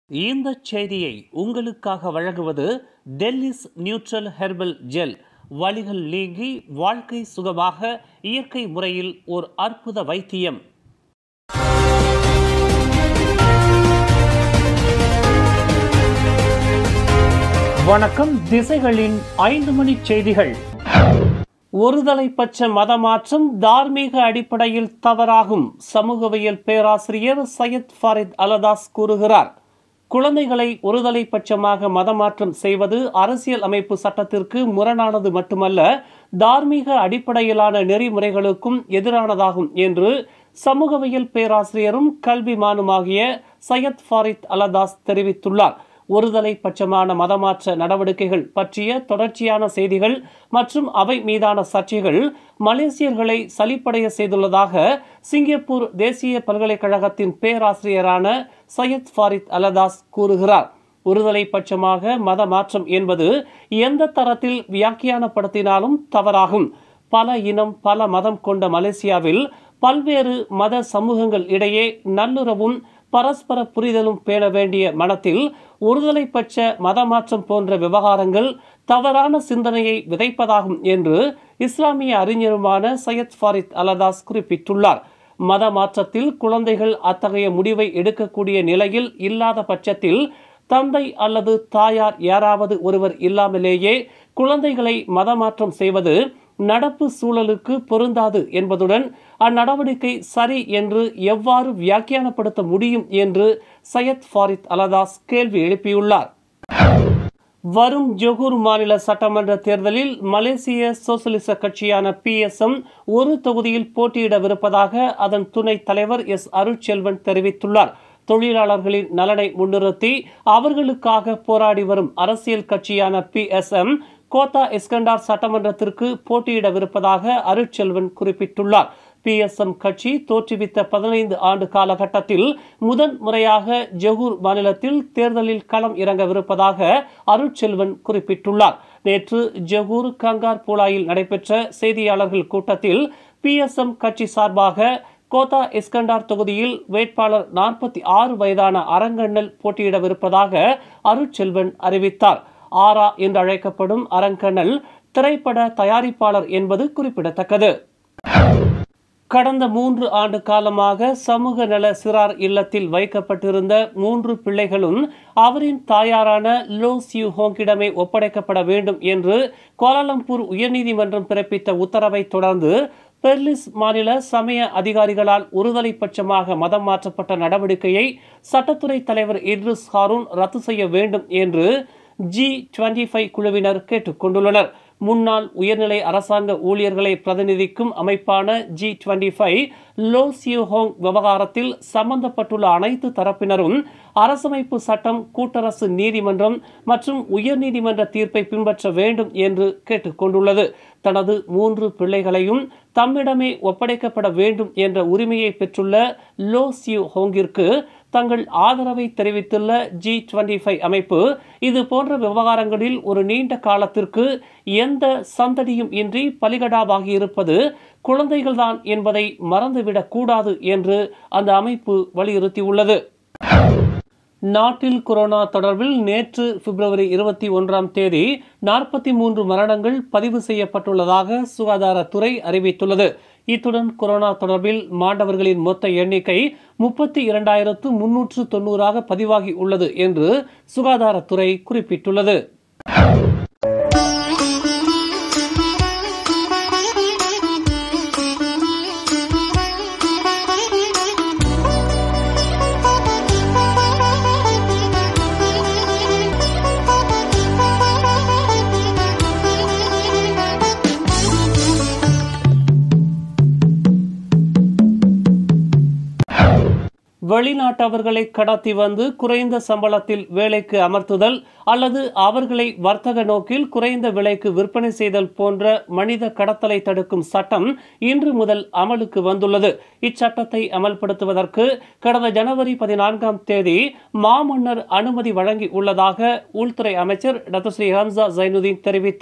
இந்த செய்தியை உங்களுக்காக வழங்குவது டெல்லிஸ் நியூட்ரல் ஹெர்பல் ஜெல் வலிகள் நீங்கி வாழ்க்கை சுகமாக இயற்கை முறையில் ஓர் அற்புத வைத்தியம் வணக்கம் திசைகளின் ஐந்து மணி செய்திகள் ஒருதலை பட்ச மதமாற்றம் தார்மீக அடிப்படையில் தவறாகும் சமூகவியல் பேராசிரியர் சையத் ஃபாரித் அலதாஸ் கூறுகிறார் குழந்தைகளை ஒருதலை பட்சமாக மதமாற்றம் செய்வது அரசியல் அமைப்பு சட்டத்திற்கு முரணானது மட்டுமல்ல தார்மீக அடிப்படையிலான நெறிமுறைகளுக்கும் எதிரானதாகும் என்று சமூகவியல் பேராசிரியரும் கல்விமானுமாகிய சையத் ஃபாரித் அலதாஸ் தெரிவித்துள்ளார் ஒருதலை பட்சமான மதமாற்ற நடவடிக்கைகள் பற்றிய தொடர்ச்சியான செய்திகள் மற்றும் அவை மீதான சர்ச்சைகள் மலேசியர்களை சலிப்படைய செய்துள்ளதாக சிங்கப்பூர் தேசிய பல்கலைக்கழகத்தின் பேராசிரியரான சையத் ஃபாரித் அலதாஸ் கூறுகிறார் ஒருதலை பட்சமாக மத மாற்றம் என்பது எந்த தரத்தில் வியாக்கியானப்படுத்தினாலும் தவறாகும் பல இனம் பல மதம் கொண்ட மலேசியாவில் பல்வேறு மத சமூகங்கள் இடையே நல்லுறவும் பரஸ்பர புரிதலும் பேண வேண்டிய மனத்தில் ஒருதலை பட்ச மதமாற்றம் போன்ற விவகாரங்கள் தவறான சிந்தனையை விதைப்பதாகும் என்று இஸ்லாமிய அறிஞருமான சையத் ஃபாரித் அலதாஸ் குறிப்பிட்டுள்ளார் மத மாற்றத்தில் குழந்தைகள் அத்தகைய முடிவை எடுக்கக்கூடிய நிலையில் இல்லாத பட்சத்தில் தந்தை அல்லது தாயார் யாராவது ஒருவர் இல்லாமலேயே குழந்தைகளை மதமாற்றம் செய்வது நடப்பு சூழலுக்கு பொருந்தாது என்பதுடன் அந்நடவடிக்கை சரி என்று எவ்வாறு வியாக்கியானப்படுத்த முடியும் என்று சையத் ஃபாரித் அலதாஸ் கேள்வி எழுப்பியுள்ளார் வரும் ஜொகூர் மாநில சட்டமன்ற தேர்தலில் மலேசிய சோசலிச கட்சியான பிஎஸ்எம் ஒரு தொகுதியில் போட்டியிடவிருப்பதாக அதன் துணைத் தலைவர் எஸ் அருட்செல்வன் தெரிவித்துள்ளார் தொழிலாளர்களின் நலனை முன்னிறுத்தி அவர்களுக்காக போராடி வரும் அரசியல் கட்சியான பிஎஸ்எம் கோத்தா எஸ்கண்டார் சட்டமன்றத்திற்கு போட்டியிடவிருப்பதாக அருட்செல்வன் குறிப்பிட்டுள்ளார் பிஎஸ்எம் கட்சி தோற்றுவித்த பதினைந்து ஆண்டு காலகட்டத்தில் முதன் முறையாக ஜொகூர் மாநிலத்தில் தேர்தலில் களம் இறங்கவிருப்பதாக அருட்செல்வன் குறிப்பிட்டுள்ளார் நேற்று ஜொகூர் கங்கார் பூலாயில் நடைபெற்ற செய்தியாளர்கள் கூட்டத்தில் பிஎஸ்எம் கட்சி சார்பாக கோத்தா எஸ்கண்டார் தொகுதியில் வேட்பாளர் நாற்பத்தி ஆறு வயதான அரங்கண்ணல் போட்டியிடவிருப்பதாக அருட்செல்வன் அறிவித்தார் ஆரா என்று அழைக்கப்படும் அரங்கண்ணல் திரைப்பட தயாரிப்பாளர் என்பது குறிப்பிடத்தக்கது கடந்த மூன்று ஆண்டு காலமாக சமூக நல சிறார் இல்லத்தில் வைக்கப்பட்டிருந்த மூன்று பிள்ளைகளும் அவரின் தாயாரான லோ சியூ ஹோங்கிடமே ஒப்படைக்கப்பட வேண்டும் என்று கோலாலம்பூர் உயர்நீதிமன்றம் பிறப்பித்த உத்தரவை தொடர்ந்து பெர்லிஸ் மாநில சமய அதிகாரிகளால் ஒருதலை பட்சமாக மதம் மாற்றப்பட்ட நடவடிக்கையை சட்டத்துறை தலைவர் இட்ரிஸ் ஹாரூன் ரத்து செய்ய வேண்டும் என்று ஜி டுவெண்டி ஃபைவ் குழுவினர் கேட்டுக்கொண்டுள்ளனர் முன்னாள் உயர்நிலை அரசாங்க ஊழியர்களை பிரதிநிதிக்கும் அமைப்பான G twenty five Lo Seow Hong விவகாரத்தில் சம்பந்தப்பட்டுள்ள அனைத்து தரப்பினரும் அரசமைப்பு சட்டம் கூட்டரசு நீதிமன்றம் மற்றும் உயர்நீதிமன்ற தீர்ப்பை பின்பற்ற வேண்டும் என்று கேட்டுக்கொண்டுள்ளது தனது மூன்று பிள்ளைகளையும் தம்மிடமே ஒப்படைக்கப்பட வேண்டும் என்ற உரிமையை பெற்றுள்ள லோ சியூ ஹோங்கிற்கு தங்கள் ஆதரவை தெரிவித்துள்ள ஜி டுவெண்டி ஃபைவ் அமைப்பு இது போன்ற விவகாரங்களில் ஒரு நீண்ட காலத்திற்கு எந்த சந்தடியும் இன்றி பலிகடாவாகி இருப்பது குழந்தைகள்தான் என்பதை மறந்துவிடக் கூடாது என்று அந்த அமைப்பு வலியுறுத்தியுள்ளது நாட்டில் கொரோனா தொடர்பில் நேற்று பிப்ரவரி இருபத்தி ஒன்றாம் தேதி நாற்பத்தி மூன்று மரணங்கள் பதிவு செய்யப்பட்டுள்ளதாக சுகாதாரத்துறை அறிவித்துள்ளது இத்துடன் கொரோனா தொடர்பில் மாண்டவர்களின் மொத்த எண்ணிக்கை முப்பத்தி இரண்டாயிரத்து முன்னூற்று தொன்னூறாக பதிவாகி உள்ளது என்று சுகாதாரத்துறை குறிப்பிட்டுள்ளது வெளிநாட்டவர்களை கடத்தி வந்து குறைந்த சம்பளத்தில் வேலைக்கு அமர்த்துதல் அல்லது அவர்களை வர்த்தக நோக்கில் குறைந்த விலைக்கு விற்பனை செய்தல் போன்ற மனித கடத்தலை தடுக்கும் சட்டம் இன்று முதல் அமலுக்கு வந்துள்ளது இச்சட்டத்தை அமல்படுத்துவதற்கு கடந்த ஜனவரி பதினான்காம் தேதி மாமன்னர் அனுமதி வழங்கி உள்ளதாக உள்துறை அமைச்சர் டாக்டர் ஸ்ரீ ஹம்சா ஜைனுதீன் தெரிவித்தார்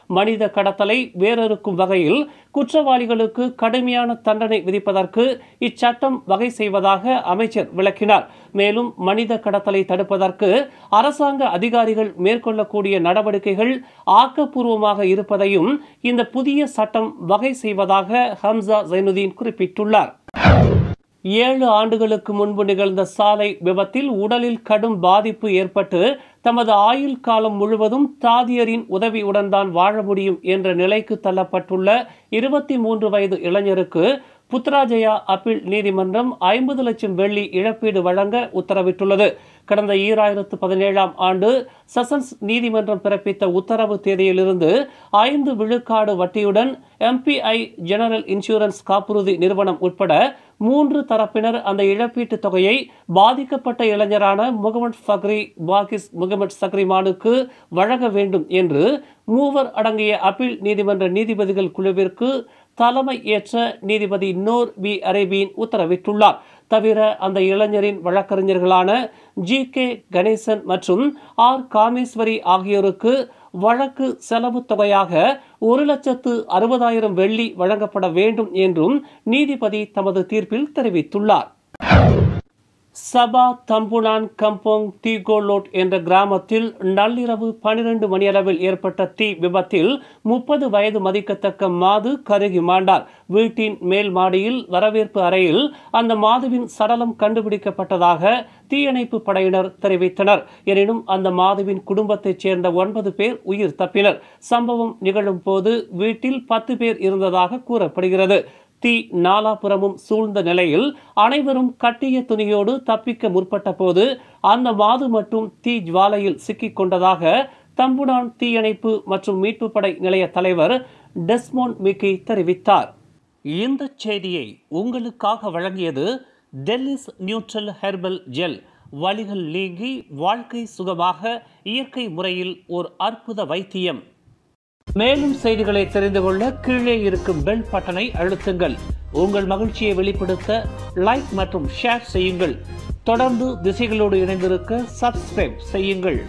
மனித கடத்தலை வேறறுக்கும் வகையில் குற்றவாளிகளுக்கு கடுமையான தண்டனை விதிப்பதற்கு இச்சட்டம் வகை செய்வதாக அமைச்சர் விளக்கினார் மேலும் மனித கடத்தலை தடுப்பதற்கு அரசாங்க அதிகாரிகள் மேற்கொள்ளக்கூடிய நடவடிக்கைகள் ஆக்கப்பூர்வமாக இருப்பதையும் இந்த புதிய சட்டம் வகை செய்வதாக ஹம்சா ஜைனுதீன் குறிப்பிட்டுள்ளார் ஏழு ஆண்டுகளுக்கு முன்பு நிகழ்ந்த சாலை விபத்தில் உடலில் கடும் பாதிப்பு ஏற்பட்டு தமது ஆயுள் காலம் முழுவதும் தாதியரின் உதவியுடன் தான் வாழ முடியும் என்ற நிலைக்கு தள்ளப்பட்டுள்ள இருபத்தி மூன்று வயது இளைஞருக்கு புத்ராஜயா அப்பீல் நீதிமன்றம் ஐம்பது லட்சம் வெள்ளி இழப்பீடு வழங்க உத்தரவிட்டுள்ளது கடந்த ஈராயிரத்து பதினேழாம் ஆண்டு செஷன்ஸ் நீதிமன்றம் பிறப்பித்த உத்தரவு தேதியிலிருந்து ஐந்து விழுக்காடு வட்டியுடன் எம்பிஐ ஜெனரல் இன்சூரன்ஸ் காப்புறுதி நிறுவனம் உட்பட மூன்று தரப்பினர் அந்த இழப்பீட்டுத் தொகையை பாதிக்கப்பட்ட இளைஞரான முகமது ஃபக்ரி பாகிஸ் முகமது சக்ரிமானுக்கு வழங்க வேண்டும் என்று மூவர் அடங்கிய அப்பீல் நீதிமன்ற நீதிபதிகள் குழுவிற்கு தலைமை ஏற்ற நீதிபதி நோர் வி அரேபியின் உத்தரவிட்டுள்ளார் தவிர அந்த இளைஞரின் வழக்கறிஞர்களான ஜி கே கணேசன் மற்றும் ஆர் காமேஸ்வரி ஆகியோருக்கு வழக்கு செலவு தொகையாக ஒரு லட்சத்து அறுபதாயிரம் வெள்ளி வழங்கப்பட வேண்டும் என்றும் நீதிபதி தமது தீர்ப்பில் தெரிவித்துள்ளார் சபா தம்புனான் கம்போங் தீகோலோட் என்ற கிராமத்தில் நள்ளிரவு பனிரெண்டு மணியளவில் ஏற்பட்ட தீ விபத்தில் முப்பது வயது மதிக்கத்தக்க மாது கருகி மாண்டார் வீட்டின் மேல் மாடியில் வரவேற்பு அறையில் அந்த மாதுவின் சடலம் கண்டுபிடிக்கப்பட்டதாக தீயணைப்பு படையினர் தெரிவித்தனர் எனினும் அந்த மாதுவின் குடும்பத்தைச் சேர்ந்த ஒன்பது பேர் உயிர் தப்பினர் சம்பவம் நிகழும் போது வீட்டில் பத்து பேர் இருந்ததாக கூறப்படுகிறது தீ நாலாபுறமும் சூழ்ந்த நிலையில் அனைவரும் கட்டிய துணியோடு தப்பிக்க முற்பட்ட போது அந்த மாது மட்டும் தீ ஜுவாலையில் சிக்கிக் கொண்டதாக தம்புடான் தீயணைப்பு மற்றும் மீட்பு படை நிலைய தலைவர் டெஸ்மோன் மிக்கி தெரிவித்தார் இந்த செய்தியை உங்களுக்காக வழங்கியது டெல்லிஸ் நியூட்ரல் ஹெர்பல் ஜெல் வலிகள் நீங்கி வாழ்க்கை சுகமாக இயற்கை முறையில் ஒரு அற்புத வைத்தியம் மேலும் செய்திகளை தெரிந்து கொள்ள கீழே இருக்கும் பெல் பட்டனை அழுத்துங்கள் உங்கள் மகிழ்ச்சியை வெளிப்படுத்த லைக் மற்றும் ஷேர் செய்யுங்கள் தொடர்ந்து திசைகளோடு இணைந்திருக்க சப்ஸ்கிரைப் செய்யுங்கள்